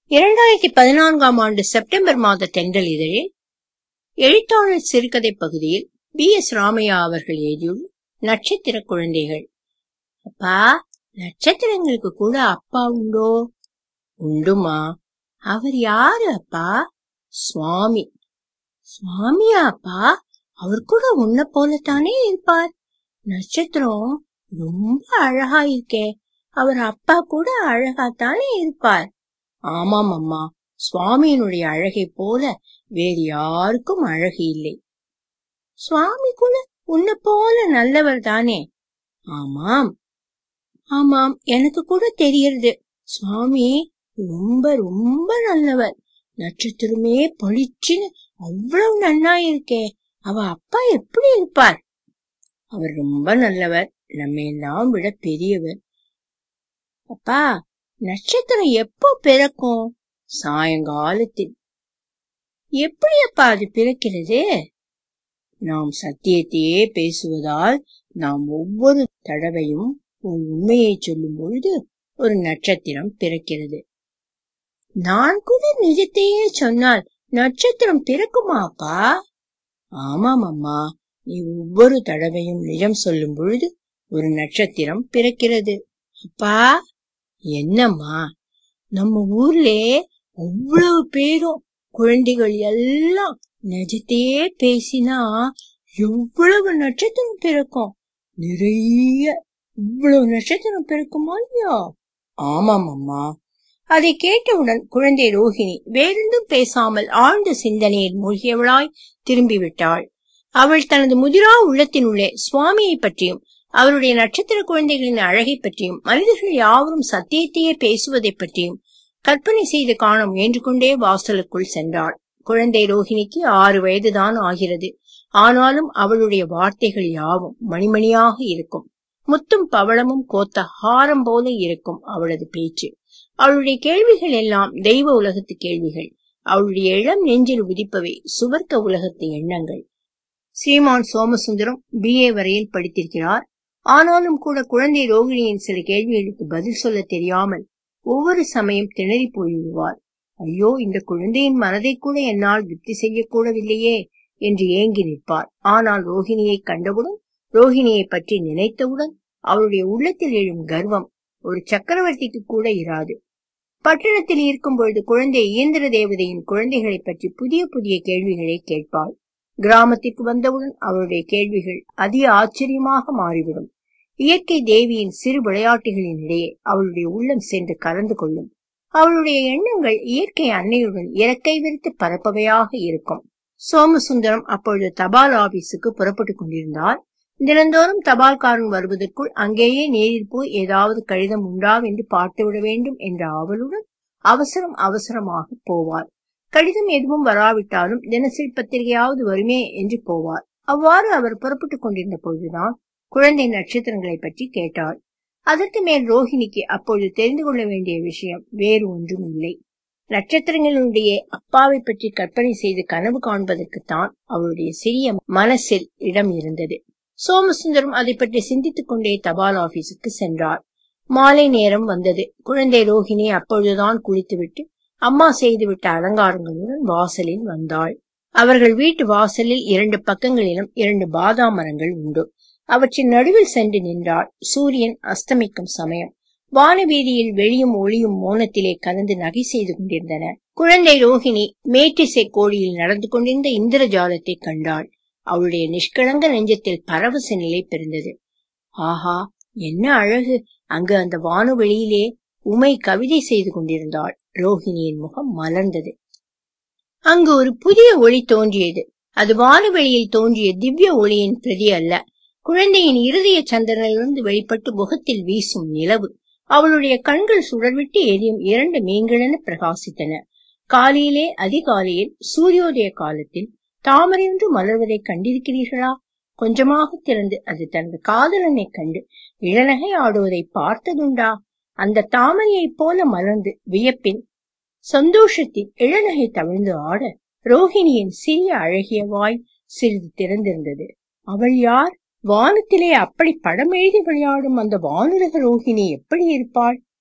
இரண்டாயிரத்தி பதினான்காம் ஆண்டு செப்டம்பர் மாத தென்றல் இதழில் எழுத்தாளர் சிறுகதை பகுதியில் பி எஸ் ராமையா அவர்கள் எழுதியுள்ள நட்சத்திர குழந்தைகள் அப்பா நட்சத்திரங்களுக்கு கூட அப்பா உண்டோ உண்டுமா அவர் யாரு அப்பா சுவாமி சுவாமியா அப்பா அவர் கூட உன்னை போலத்தானே இருப்பார் நட்சத்திரம் ரொம்ப அழகா இருக்கே அவர் அப்பா கூட அழகாத்தானே இருப்பார் ஆமாம் அம்மா சுவாமியினுடைய அழகை போல வேறு யாருக்கும் அழகு இல்லை சுவாமி கூட உன்னை போல நல்லவர் தானே ஆமாம் ஆமாம் எனக்கு கூட தெரியறது சுவாமி ரொம்ப ரொம்ப நல்லவர் நட்சத்திரமே பளிச்சுன்னு அவ்வளவு நன்னா இருக்கே அவ அப்பா எப்படி இருப்பார் அவர் ரொம்ப நல்லவர் நம்ம எல்லாம் விட பெரியவர் அப்பா நட்சத்திரம் எப்போ பிறக்கும் சாயங்காலத்தில் எப்படி அப்பா அது பிறக்கிறது நாம் சத்தியத்தையே பேசுவதால் நாம் ஒவ்வொரு தடவையும் ஒரு உண்மையை சொல்லும் பொழுது ஒரு நட்சத்திரம் பிறக்கிறது நான் கூட நிஜத்தையே சொன்னால் நட்சத்திரம் பிறக்குமா அப்பா ஆமாம் அம்மா நீ ஒவ்வொரு தடவையும் நிஜம் சொல்லும் பொழுது ஒரு நட்சத்திரம் பிறக்கிறது அப்பா என்னம்மா நம்ம ஊர்ல அவ்வளவு பேரும் குழந்தைகள் எல்லாம் நிஜத்தையே பேசினா எவ்வளவு நட்சத்திரம் பிறக்கும் நிறைய இவ்வளவு நட்சத்திரம் பிறக்குமா இல்லையா ஆமாம் அம்மா அதை கேட்டவுடன் குழந்தை ரோஹிணி வேறென்றும் பேசாமல் ஆழ்ந்த சிந்தனையில் மூழ்கியவளாய் திரும்பிவிட்டாள் அவள் தனது முதிரா உள்ளத்தினுள்ளே சுவாமியை பற்றியும் அவருடைய நட்சத்திர குழந்தைகளின் அழகை பற்றியும் மனிதர்கள் யாவரும் சத்தியத்தையே பேசுவதை பற்றியும் கற்பனை செய்து காண முயன்று கொண்டே வாசலுக்குள் சென்றாள் குழந்தை ரோஹிணிக்கு ஆறு வயதுதான் ஆகிறது ஆனாலும் அவளுடைய வார்த்தைகள் யாவும் மணிமணியாக இருக்கும் முத்தும் பவளமும் கோத்த ஹாரம் போல இருக்கும் அவளது பேச்சு அவளுடைய கேள்விகள் எல்லாம் தெய்வ உலகத்து கேள்விகள் அவளுடைய இளம் நெஞ்சில் உதிப்பவை சுவர்க்க உலகத்து எண்ணங்கள் ஸ்ரீமான் சோமசுந்தரம் பி ஏ வரையில் படித்திருக்கிறார் ஆனாலும் கூட குழந்தை ரோகிணியின் சில கேள்விகளுக்கு பதில் சொல்ல தெரியாமல் ஒவ்வொரு சமயம் திணறி போய்விடுவார் ஐயோ இந்த குழந்தையின் மனதை கூட என்னால் திருப்தி செய்யக்கூடவில்லையே என்று ஏங்கி நிற்பார் ஆனால் ரோஹிணியை கண்டவுடன் ரோஹிணியை பற்றி நினைத்தவுடன் அவருடைய உள்ளத்தில் எழும் கர்வம் ஒரு சக்கரவர்த்திக்கு கூட இராது பட்டணத்தில் இருக்கும் பொழுது குழந்தை இயந்திர தேவதையின் குழந்தைகளை பற்றி புதிய புதிய கேள்விகளை கேட்பாள் கிராமத்திற்கு வந்தவுடன் அவருடைய கேள்விகள் அதிக ஆச்சரியமாக மாறிவிடும் இயற்கை தேவியின் சிறு விளையாட்டுகளின் இடையே அவளுடைய உள்ளம் சென்று கலந்து கொள்ளும் அவளுடைய எண்ணங்கள் இயற்கை அன்னையுடன் இறக்கை விரித்து பரப்பவையாக இருக்கும் சோமசுந்தரம் அப்பொழுது தபால் ஆபீஸுக்கு புறப்பட்டுக் கொண்டிருந்தார் தினந்தோறும் தபால்காரன் வருவதற்குள் அங்கேயே நேரில் போய் ஏதாவது கடிதம் உண்டா என்று பார்த்துவிட வேண்டும் என்ற ஆவலுடன் அவசரம் அவசரமாக போவார் கடிதம் எதுவும் வராவிட்டாலும் தினசரி பத்திரிகையாவது வருமே என்று போவார் அவ்வாறு அவர் புறப்பட்டுக் கொண்டிருந்த பொழுதுதான் குழந்தை நட்சத்திரங்களை பற்றி கேட்டாள் அதற்கு மேல் ரோஹிணிக்கு அப்பொழுது தெரிந்து கொள்ள வேண்டிய விஷயம் வேறு ஒன்றும் இல்லை நட்சத்திரங்களுடைய அப்பாவை பற்றி கற்பனை செய்து கனவு காண்பதற்குத்தான் அவளுடைய சிறிய மனசில் இடம் இருந்தது சோமசுந்தரம் அதை பற்றி சிந்தித்துக் கொண்டே தபால் ஆபீஸுக்கு சென்றார் மாலை நேரம் வந்தது குழந்தை ரோஹிணி அப்பொழுதுதான் குளித்துவிட்டு அம்மா செய்துவிட்ட அலங்காரங்களுடன் வாசலில் வந்தாள் அவர்கள் வீட்டு வாசலில் இரண்டு பக்கங்களிலும் இரண்டு பாதாம் மரங்கள் உண்டு அவற்றின் நடுவில் சென்று நின்றாள் சூரியன் அஸ்தமிக்கும் சமயம் வானவீதியில் வெளியும் ஒளியும் மோனத்திலே கலந்து நகை செய்து கொண்டிருந்தன குழந்தை ரோஹிணி மேட்டிசை கோடியில் நடந்து கொண்டிருந்த இந்திரஜாலத்தை கண்டாள் அவளுடைய நிஷ்களங்க நெஞ்சத்தில் பரவச நிலை பிறந்தது ஆஹா என்ன அழகு அங்கு அந்த வானவெளியிலே உமை கவிதை செய்து கொண்டிருந்தாள் ரோஹிணியின் முகம் மலர்ந்தது அங்கு ஒரு புதிய ஒளி தோன்றியது அது வானவெளியில் தோன்றிய திவ்ய ஒளியின் பிரதி அல்ல குழந்தையின் இருதய சந்திரனிலிருந்து வெளிப்பட்டு முகத்தில் வீசும் நிலவு அவளுடைய கண்கள் சுடர்விட்டு எரியும் இரண்டு மீன்களென பிரகாசித்தன காலையிலே அதிகாலையில் சூரியோதய காலத்தில் தாமரை ஒன்று மலர்வதை கண்டிருக்கிறீர்களா கொஞ்சமாக திறந்து அது தனது காதலனை கண்டு இளநகை ஆடுவதை பார்த்ததுண்டா அந்த தாமரையைப் போல மலர்ந்து வியப்பின் சந்தோஷத்தின் இளநகை தவிழ்ந்து ஆட ரோஹிணியின் சிறிய அழகிய வாய் சிறிது திறந்திருந்தது அவள் யார் வானத்திலே அப்படி படம் எழுதி விளையாடும் அந்த வானுலக ரோஹிணி எப்படி இருப்பாள்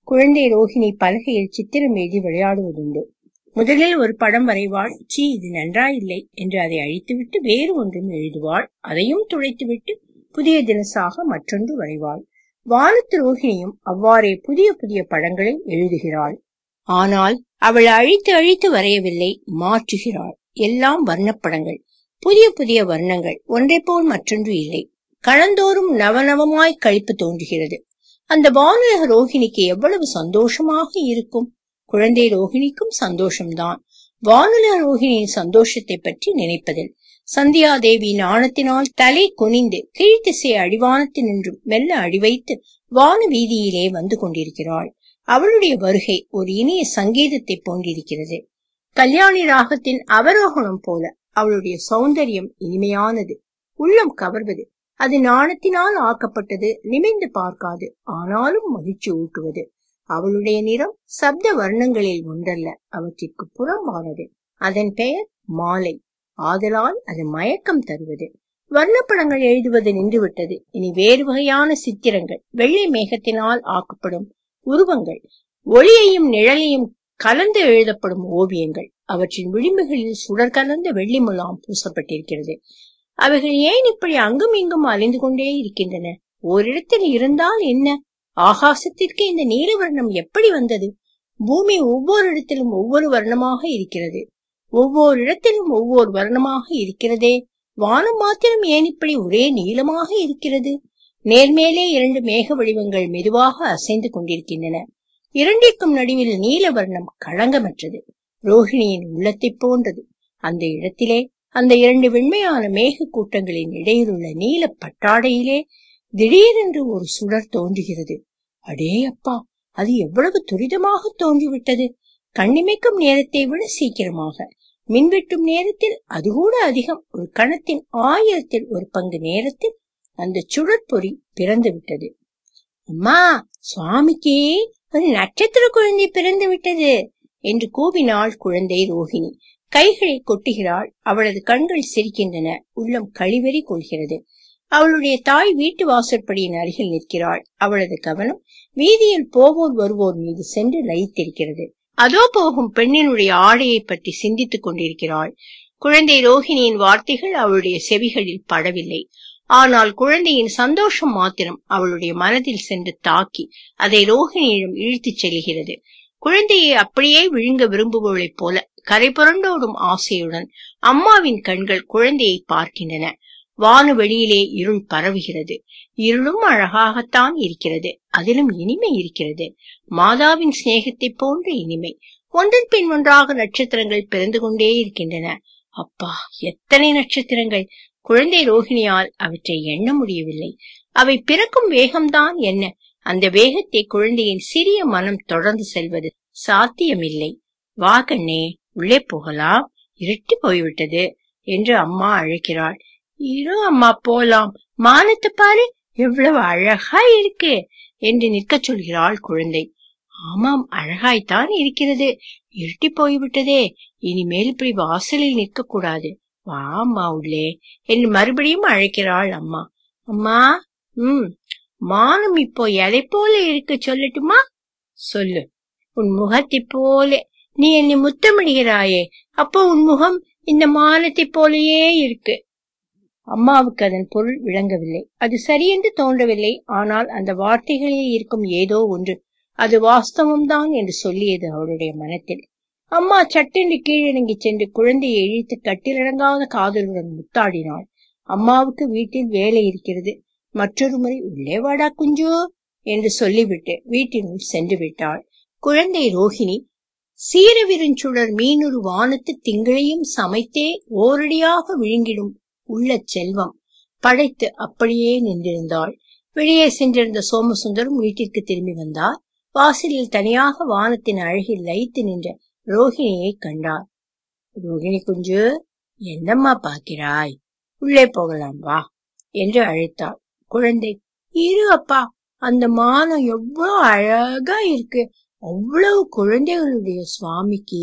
குழந்தை ரோஹிணி பலகையில் சித்திரம் எழுதி விளையாடுவதுண்டு முதலில் ஒரு படம் வரைவாள் சீ இது நன்றாயில்லை என்று அதை அழித்துவிட்டு வேறு ஒன்றும் எழுதுவாள் அதையும் துடைத்துவிட்டு புதிய தினசாக மற்றொன்று வரைவாள் வானத்து ரோஹிணியும் அவ்வாறே புதிய புதிய படங்களை எழுதுகிறாள் ஆனால் அவள் அழித்து அழித்து வரையவில்லை மாற்றுகிறாள் எல்லாம் வர்ணப்படங்கள் புதிய புதிய வர்ணங்கள் ஒன்றை போல் மற்றொன்று இல்லை களந்தோறும் நவநவமாய் கழிப்பு தோன்றுகிறது அந்த வானுலக ரோஹிணிக்கு எவ்வளவு சந்தோஷமாக இருக்கும் குழந்தை ரோஹிணிக்கும் சந்தோஷம்தான் வானுலக ரோஹிணியின் சந்தோஷத்தை பற்றி நினைப்பதில் சந்தியாதேவி நாணத்தினால் தலை குனிந்து கீழ்த்திசை அடிவானத்தில் நின்றும் மெல்ல அடிவைத்து வான வீதியிலே வந்து கொண்டிருக்கிறாள் அவளுடைய வருகை ஒரு இனிய சங்கீதத்தை போன்றிருக்கிறது கல்யாணி ராகத்தின் அவரோகணம் போல அவளுடைய சௌந்தரியம் இனிமையானது உள்ளம் கவர்வது அது நாணத்தினால் ஆக்கப்பட்டது நிமிந்து பார்க்காது ஆனாலும் மகிழ்ச்சி ஊட்டுவது அவளுடைய நிறம் சப்த வர்ணங்களில் ஒன்றல்ல அவற்றிற்கு புறம்பானது அதன் பெயர் மாலை ஆதலால் அது மயக்கம் தருவது வர்ணப்படங்கள் எழுதுவது நின்றுவிட்டது இனி வேறு வகையான சித்திரங்கள் வெள்ளை மேகத்தினால் ஆக்கப்படும் உருவங்கள் ஒளியையும் நிழலையும் கலந்து எழுதப்படும் ஓவியங்கள் அவற்றின் விளிம்புகளில் சுடர் கலந்த வெள்ளி முலாம் பூசப்பட்டிருக்கிறது அவைகள் ஏன் இப்படி அங்கும் இங்கும் அலைந்து கொண்டே இருக்கின்றன ஓரிடத்தில் இருந்தால் என்ன ஆகாசத்திற்கு இந்த நீலவர்ணம் எப்படி வந்தது பூமி ஒவ்வொரு இடத்திலும் ஒவ்வொரு வர்ணமாக இருக்கிறது ஒவ்வொரு இடத்திலும் ஒவ்வொரு வர்ணமாக இருக்கிறதே வானம் மாத்திரம் ஏன் இப்படி ஒரே நீளமாக இருக்கிறது நேர்மேலே இரண்டு மேக வடிவங்கள் மெதுவாக அசைந்து கொண்டிருக்கின்றன இரண்டிற்கும் நடுவில் நீலவர்ணம் களங்கமற்றது ரோஹிணியின் உள்ளத்தை போன்றது அந்த இடத்திலே அந்த இரண்டு வெண்மையான மேக கூட்டங்களின் இடையிலுள்ள நீல பட்டாடையிலே திடீரென்று ஒரு சுடர் தோன்றுகிறது அடே அப்பா அது எவ்வளவு துரிதமாக தோன்றிவிட்டது கண்ணிமைக்கும் நேரத்தை விட சீக்கிரமாக மின்வெட்டும் நேரத்தில் அது கூட அதிகம் ஒரு கணத்தின் ஆயிரத்தில் ஒரு பங்கு நேரத்தில் அந்த சுடற்பொறி பிறந்து விட்டது அம்மா சுவாமிக்கு ஒரு நட்சத்திர குழந்தை பிறந்து விட்டது என்று கூவினாள் குழந்தை ரோஹிணி கைகளை கொட்டுகிறாள் அவளது கண்கள் சிரிக்கின்றன உள்ளம் கழிவெறி கொள்கிறது அவளுடைய தாய் வீட்டு வாசற்படியின் அருகில் நிற்கிறாள் அவளது கவனம் வீதியில் போவோர் வருவோர் மீது சென்று லயித்திருக்கிறது அதோ போகும் பெண்ணினுடைய ஆடையை பற்றி சிந்தித்துக் கொண்டிருக்கிறாள் குழந்தை ரோஹிணியின் வார்த்தைகள் அவளுடைய செவிகளில் படவில்லை ஆனால் குழந்தையின் சந்தோஷம் மாத்திரம் அவளுடைய மனதில் சென்று தாக்கி அதை ரோஹிணியிடம் இழுத்துச் செல்கிறது குழந்தையை அப்படியே விழுங்க விரும்புபவளைப் போல கரை புரண்டோடும் ஆசையுடன் அம்மாவின் கண்கள் குழந்தையை பார்க்கின்றன வானு வெளியிலே இருள் பரவுகிறது இருளும் அழகாகத்தான் இருக்கிறது அதிலும் இனிமை இருக்கிறது மாதாவின் சிநேகத்தை போன்ற இனிமை ஒன்றன் பின் ஒன்றாக நட்சத்திரங்கள் பிறந்து கொண்டே இருக்கின்றன அப்பா எத்தனை நட்சத்திரங்கள் குழந்தை ரோஹிணியால் அவற்றை எண்ண முடியவில்லை அவை பிறக்கும் வேகம்தான் என்ன அந்த வேகத்தை குழந்தையின் சிறிய மனம் தொடர்ந்து செல்வது சாத்தியமில்லை வா கண்ணே உள்ளே போகலாம் இருட்டி போய்விட்டது என்று அம்மா அழைக்கிறாள் இரு அம்மா போலாம் மானத்தை பாரு எவ்வளவு அழகா இருக்கு என்று நிற்கச் சொல்கிறாள் குழந்தை ஆமாம் அழகாய்த்தான் இருக்கிறது இருட்டி போய்விட்டதே இனிமேல் இப்படி வாசலில் நிற்க கூடாது வா அம்மா உள்ளே என்று மறுபடியும் அழைக்கிறாள் அம்மா அம்மா ம் மானம் இப்போ எதை போல இருக்கு சொல்லட்டுமா சொல்லு உன் முகத்தை போல நீ என்னை முத்தமிடுகிறாயே அப்போ உன் முகம் இந்த மானத்தை போலயே இருக்கு அம்மாவுக்கு அதன் பொருள் விளங்கவில்லை அது சரியென்று தோன்றவில்லை ஆனால் அந்த வார்த்தைகளில் இருக்கும் ஏதோ ஒன்று அது வாஸ்தவம்தான் என்று சொல்லியது அவளுடைய மனத்தில் அம்மா சட்டென்று கீழிறங்கி சென்று குழந்தையை இழுத்து கட்டிலடங்காத காதலுடன் முத்தாடினாள் அம்மாவுக்கு வீட்டில் வேலை இருக்கிறது மற்றொரு முறை உள்ளே வாடா குஞ்சு என்று சொல்லிவிட்டு வீட்டினுள் சென்று விட்டாள் குழந்தை ரோஹிணி சீரவிருஞ்சுடர் மீனொரு வானத்து திங்களையும் சமைத்தே ஓரடியாக விழுங்கிடும் உள்ள செல்வம் படைத்து அப்படியே நின்றிருந்தாள் வெளியே சென்றிருந்த சோமசுந்தரம் வீட்டிற்கு திரும்பி வந்தார் வாசலில் தனியாக வானத்தின் அழகில் லயித்து நின்ற ரோஹிணியை கண்டார் ரோஹிணி குஞ்சு என்னம்மா பார்க்கிறாய் உள்ளே போகலாம் வா என்று அழைத்தாள் குழந்தை இரு அப்பா அந்த மானம் எவ்வளவு அழகா இருக்கு அவ்வளவு குழந்தைகளுடைய சுவாமிக்கு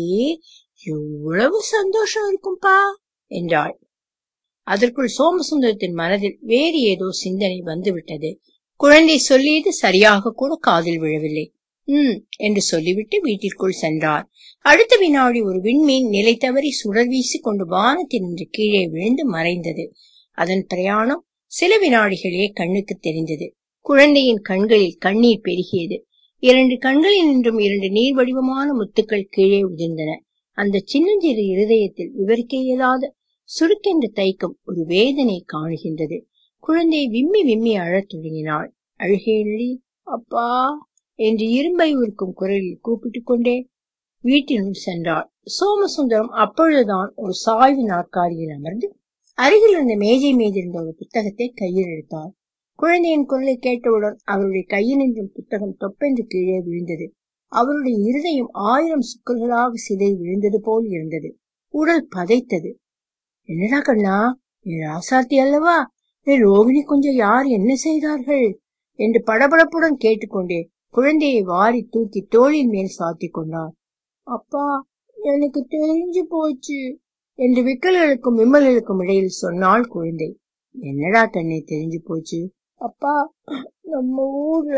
எவ்வளவு சந்தோஷம் இருக்கும்பா என்றாள் அதற்குள் சோமசுந்தரத்தின் மனதில் வேறு ஏதோ சிந்தனை வந்துவிட்டது குழந்தை சொல்லியது சரியாக கூட காதில் விழவில்லை ம் என்று சொல்லிவிட்டு வீட்டிற்குள் சென்றார் அடுத்த வினாடி ஒரு விண்மீன் நிலை தவறி சுடர் வீசி கொண்டு வானத்தினின்று கீழே விழுந்து மறைந்தது அதன் பிரயாணம் சில வினாடிகளே கண்ணுக்கு தெரிந்தது குழந்தையின் கண்களில் கண்ணீர் பெருகியது இரண்டு கண்களில் நின்றும் இரண்டு நீர் வடிவமான முத்துக்கள் கீழே உதிர்ந்தன அந்த சின்னஞ்சிறு இருதயத்தில் விவரிக்க இயலாத சுருக்கென்று தைக்கும் ஒரு வேதனை காணுகின்றது குழந்தை விம்மி விம்மி அழத் தொடங்கினாள் அழுகேழி அப்பா என்று இரும்பை உருக்கும் குரலில் கூப்பிட்டுக் கொண்டே வீட்டினுள் சென்றாள் சோமசுந்தரம் அப்பொழுதுதான் ஒரு சாய்வு நாற்காலியில் அமர்ந்து அருகில் இருந்த மேஜை மீது இருந்த ஒரு புத்தகத்தை கையில் எடுத்தார் குழந்தையின் குரலை கேட்டவுடன் அவருடைய கையினின்றும் புத்தகம் தொப்பென்று கீழே விழுந்தது அவருடைய இருதயம் ஆயிரம் சுக்கல்களாக சிதை விழுந்தது போல் இருந்தது உடல் பதைத்தது என்னடா கண்ணா நீ ராசாத்தி அல்லவா நீ ரோகிணி கொஞ்சம் யார் என்ன செய்தார்கள் என்று படபடப்புடன் கேட்டுக்கொண்டே குழந்தையை வாரி தூக்கி தோளின் மேல் சாத்தி கொண்டார் அப்பா எனக்கு தெரிஞ்சு போச்சு என்று விக்கல்களுக்கும் விம்மல்களுக்கும் இடையில் சொன்னாள் குழந்தை என்னடா கண்ணே தெரிஞ்சு போச்சு அப்பா நம்ம ஊர்ல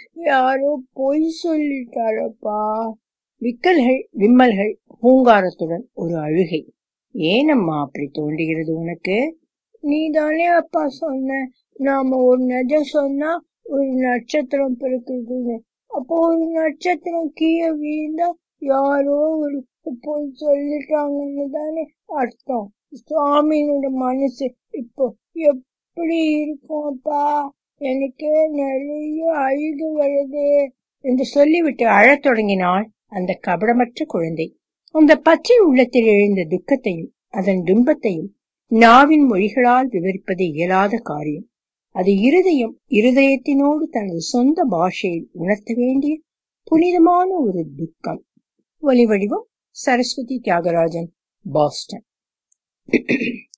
யாரோ பொய் சொல்லிட்டாரப்பா விக்கல்கள் விம்மல்கள் பூங்காரத்துடன் ஒரு அழுகை ஏனம்மா அப்படி தோன்றுகிறது உனக்கு நீதானே அப்பா சொன்ன நாம ஒரு நெஜம் சொன்னா ஒரு நட்சத்திரம் பிறக்குதுன்னு அப்போ ஒரு நட்சத்திரம் கீழே வீழ்ந்தா யாரோ ஒரு போய் சொல்லிட்டாங்கன்னு தானே அர்த்தம் சுவாமியோட மனசு இப்போ எப்படி இருக்கும் அப்பா எனக்கு நிறைய அழுகு வருது என்று சொல்லிவிட்டு அழத் தொடங்கினாள் அந்த கபடமற்ற குழந்தை அந்த பச்சை உள்ளத்தில் எழுந்த துக்கத்தையும் அதன் துன்பத்தையும் நாவின் மொழிகளால் விவரிப்பது இயலாத காரியம் அது இருதயம் இருதயத்தினோடு தனது சொந்த பாஷையில் உணர்த்த வேண்டிய புனிதமான ஒரு துக்கம் ஒலி வடிவம் சரஸ்வதி தியாகராஜன் பாஸ்டன்